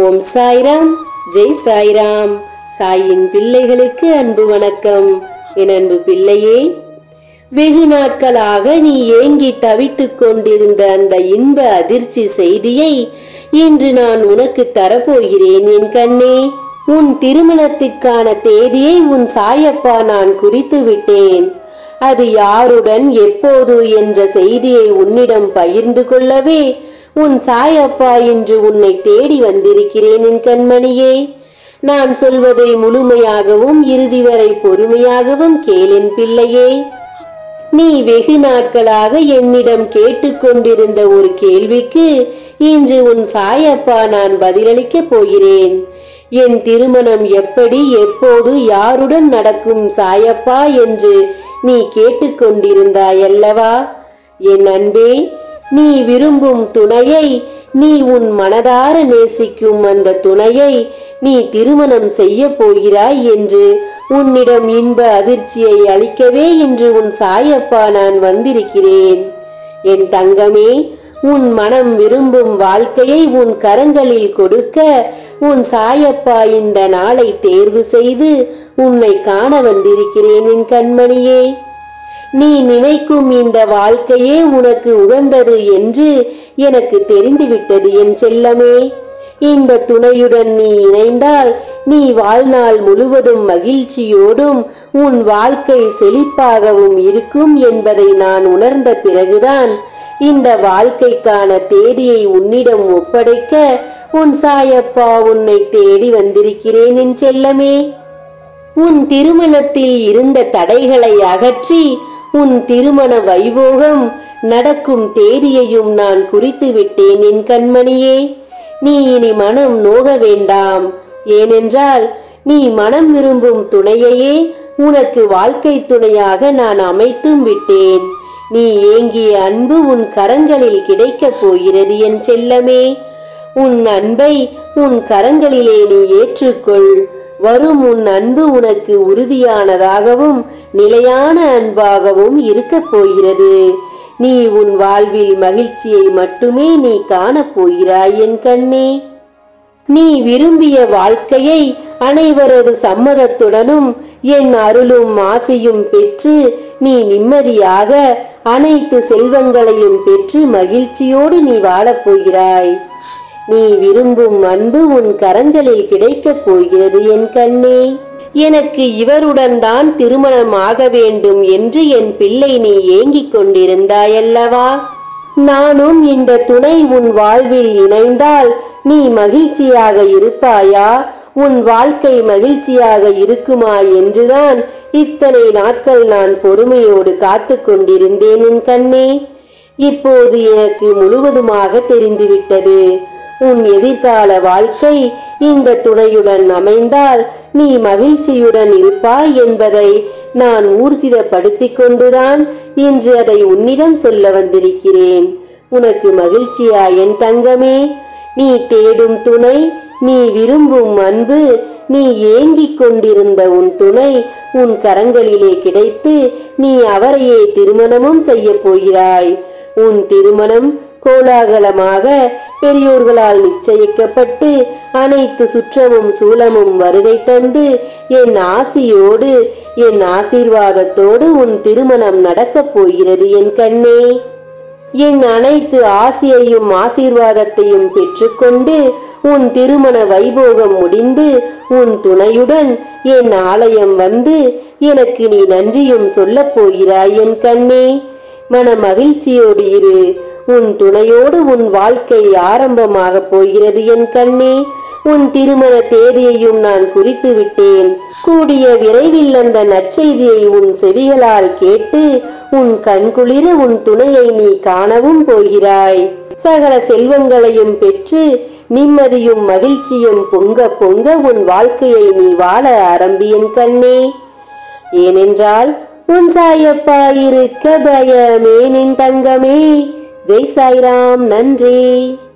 ஓம் சாய்ராம் ஜெய் சாய்ராம் சாயின் பிள்ளைகளுக்கு அன்பு வணக்கம் என் அன்பு பிள்ளையே வெகு நாட்களாக நீ ஏங்கி தவித்துக் கொண்டிருந்த அந்த இன்ப அதிர்ச்சி செய்தியை இன்று நான் உனக்கு தரப்போகிறேன் என் கண்ணே உன் திருமணத்திற்கான தேதியை உன் சாயப்பா நான் குறித்து விட்டேன் அது யாருடன் எப்போது என்ற செய்தியை உன்னிடம் பகிர்ந்து கொள்ளவே உன் சாயப்பா இன்று உன்னை தேடி வந்திருக்கிறேன் என் கண்மணியே நான் சொல்வதை முழுமையாகவும் இறுதி வரை பொறுமையாகவும் கேளென் பிள்ளையே நீ வெகு நாட்களாக என்னிடம் கேட்டுக்கொண்டிருந்த ஒரு கேள்விக்கு இன்று உன் சாயப்பா நான் பதிலளிக்கப் போகிறேன் என் திருமணம் எப்படி எப்போது யாருடன் நடக்கும் சாயப்பா என்று நீ கேட்டுக்கொண்டிருந்தாய் அல்லவா என் அன்பே நீ விரும்பும் துணையை நீ உன் மனதார நேசிக்கும் அந்த துணையை நீ திருமணம் செய்ய போகிறாய் என்று உன்னிடம் இன்ப அதிர்ச்சியை அளிக்கவே இன்று உன் சாயப்பா நான் வந்திருக்கிறேன் என் தங்கமே உன் மனம் விரும்பும் வாழ்க்கையை உன் கரங்களில் கொடுக்க உன் சாயப்பா இந்த நாளை தேர்வு செய்து உன்னை காண வந்திருக்கிறேன் என் கண்மணியே நீ நினைக்கும் இந்த வாழ்க்கையே உனக்கு உகந்தது என்று எனக்கு தெரிந்துவிட்டது என் செல்லமே இந்த துணையுடன் நீ இணைந்தால் நீ வாழ்நாள் முழுவதும் மகிழ்ச்சியோடும் உன் வாழ்க்கை செழிப்பாகவும் இருக்கும் என்பதை நான் உணர்ந்த பிறகுதான் இந்த வாழ்க்கைக்கான தேதியை உன்னிடம் ஒப்படைக்க உன் சாயப்பா உன்னை தேடி வந்திருக்கிறேன் என் செல்லமே உன் திருமணத்தில் இருந்த தடைகளை அகற்றி உன் திருமண வைபோகம் நடக்கும் தேதியையும் நான் குறித்து விட்டேன் என் கண்மணியே நீ இனி மனம் நோக வேண்டாம் ஏனென்றால் நீ மனம் விரும்பும் துணையையே உனக்கு வாழ்க்கை துணையாக நான் அமைத்தும் விட்டேன் நீ ஏங்கிய அன்பு உன் கரங்களில் கிடைக்கப் போகிறது என் செல்லமே உன் அன்பை உன் கரங்களிலே நீ ஏற்றுக்கொள் வரும் உன் அன்பு உனக்கு உறுதியானதாகவும் நிலையான அன்பாகவும் இருக்கப் போகிறது நீ உன் வாழ்வில் மகிழ்ச்சியை மட்டுமே நீ காணப் போகிறாய் என் கண்ணே நீ விரும்பிய வாழ்க்கையை அனைவரது சம்மதத்துடனும் என் அருளும் ஆசையும் பெற்று நீ நிம்மதியாக அனைத்து செல்வங்களையும் பெற்று மகிழ்ச்சியோடு நீ வாழப் போகிறாய் நீ விரும்பும் அன்பு உன் கரங்களில் கிடைக்கப் போகிறது என் கண்ணே எனக்கு இவருடன் தான் திருமணம் ஆக வேண்டும் என்று என் பிள்ளை நீ ஏங்கிக் கொண்டிருந்தாயல்லவா நானும் இந்த துணை உன் வாழ்வில் இணைந்தால் நீ மகிழ்ச்சியாக இருப்பாயா உன் வாழ்க்கை மகிழ்ச்சியாக இருக்குமா என்றுதான் இத்தனை நாட்கள் நான் பொறுமையோடு காத்து கொண்டிருந்தேன் என் கண்ணே இப்போது எனக்கு முழுவதுமாக தெரிந்துவிட்டது உன் எதிர்கால வாழ்க்கை இந்த துணையுடன் அமைந்தால் நீ மகிழ்ச்சியுடன் இருப்பாய் என்பதை நான் ஊர்ஜிதப்படுத்திக் கொண்டுதான் இன்று அதை உன்னிடம் சொல்ல வந்திருக்கிறேன் உனக்கு மகிழ்ச்சியா என் தங்கமே நீ தேடும் துணை நீ விரும்பும் அன்பு நீ ஏங்கிக் கொண்டிருந்த உன் துணை உன் கரங்களிலே கிடைத்து நீ அவரையே திருமணமும் செய்ய போகிறாய் உன் திருமணம் கோலாகலமாக பெரியோர்களால் நிச்சயிக்கப்பட்டு அனைத்து சுற்றமும் சூலமும் வருகை தந்து என் ஆசியோடு என் ஆசீர்வாதத்தோடு உன் திருமணம் நடக்கப் போகிறது என் கண்ணே என் அனைத்து ஆசையையும் ஆசீர்வாதத்தையும் பெற்றுக்கொண்டு உன் திருமண வைபோகம் முடிந்து உன் துணையுடன் என் ஆலயம் வந்து எனக்கு நீ நன்றியும் சொல்லப் போகிறாய் என் கண்ணே மன மகிழ்ச்சியோடு இரு உன் துணையோடு உன் வாழ்க்கை ஆரம்பமாக போகிறது என் கண்ணே உன் திருமண தேதியையும் நான் குறித்து விட்டேன் கூடிய விரைவில் அந்த நற்செய்தியை உன் செவிகளால் கேட்டு உன் கண்குளிர உன் துணையை நீ காணவும் போகிறாய் சகல செல்வங்களையும் பெற்று நிம்மதியும் மகிழ்ச்சியும் பொங்க பொங்க உன் வாழ்க்கையை நீ வாழ ஆரம்பியன் கண்ணே ஏனென்றால் உன் சாயப்பா இருக்க பயமே நின் தங்கமே ஜெய் சாய்ராம் நன்றி